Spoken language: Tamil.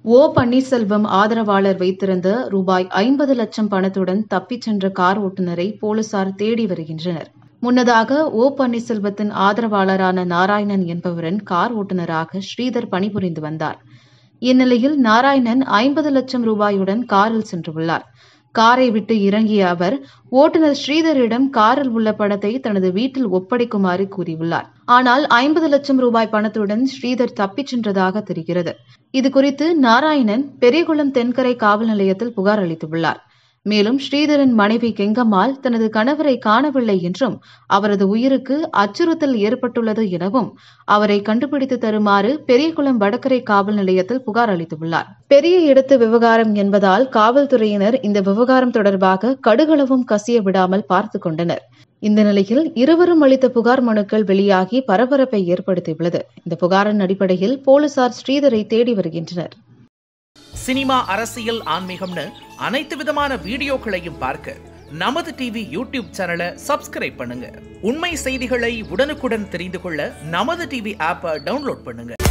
ஓ பன்னீர்செல்வம் ஆதரவாளர் வைத்திருந்த ரூபாய் ஐம்பது லட்சம் பணத்துடன் தப்பிச் சென்ற கார் ஓட்டுநரை போலீசார் தேடி வருகின்றனர் முன்னதாக ஓ பன்னீர்செல்வத்தின் ஆதரவாளரான நாராயணன் என்பவரின் கார் ஓட்டுநராக ஸ்ரீதர் பணிபுரிந்து வந்தார் இந்நிலையில் நாராயணன் ஐம்பது லட்சம் ரூபாயுடன் காரில் சென்றுள்ளார் காரை விட்டு இறங்கிய அவர் ஓட்டுநர் ஸ்ரீதரிடம் காரில் உள்ள பணத்தை தனது வீட்டில் ஒப்படைக்குமாறு கூறியுள்ளார் ஆனால் ஐம்பது லட்சம் ரூபாய் பணத்துடன் ஸ்ரீதர் தப்பிச் சென்றதாக தெரிகிறது இதுகுறித்து நாராயணன் பெரியகுளம் தென்கரை காவல் நிலையத்தில் புகார் அளித்துள்ளார் மேலும் ஸ்ரீதரின் மனைவி கெங்கம்மாள் தனது கணவரை காணவில்லை என்றும் அவரது உயிருக்கு அச்சுறுத்தல் ஏற்பட்டுள்ளது எனவும் அவரை கண்டுபிடித்து தருமாறு பெரியகுளம் வடகரை காவல் நிலையத்தில் புகார் அளித்துள்ளார் பெரிய இடத்து விவகாரம் என்பதால் காவல்துறையினர் இந்த விவகாரம் தொடர்பாக கடுகளவும் கசிய விடாமல் பார்த்து கொண்டனர் இந்த நிலையில் இருவரும் அளித்த புகார் மனுக்கள் வெளியாகி பரபரப்பை ஏற்படுத்தியுள்ளது இந்த புகாரின் அடிப்படையில் போலீசார் ஸ்ரீதரை தேடி வருகின்றனர் சினிமா அரசியல் ஆன்மீகம்னு அனைத்து விதமான வீடியோக்களையும் பார்க்க நமது டிவி யூடியூப் சேனலை சப்ஸ்கிரைப் பண்ணுங்க உண்மை செய்திகளை உடனுக்குடன் தெரிந்து கொள்ள நமது டிவி ஆப்பை டவுன்லோட் பண்ணுங்க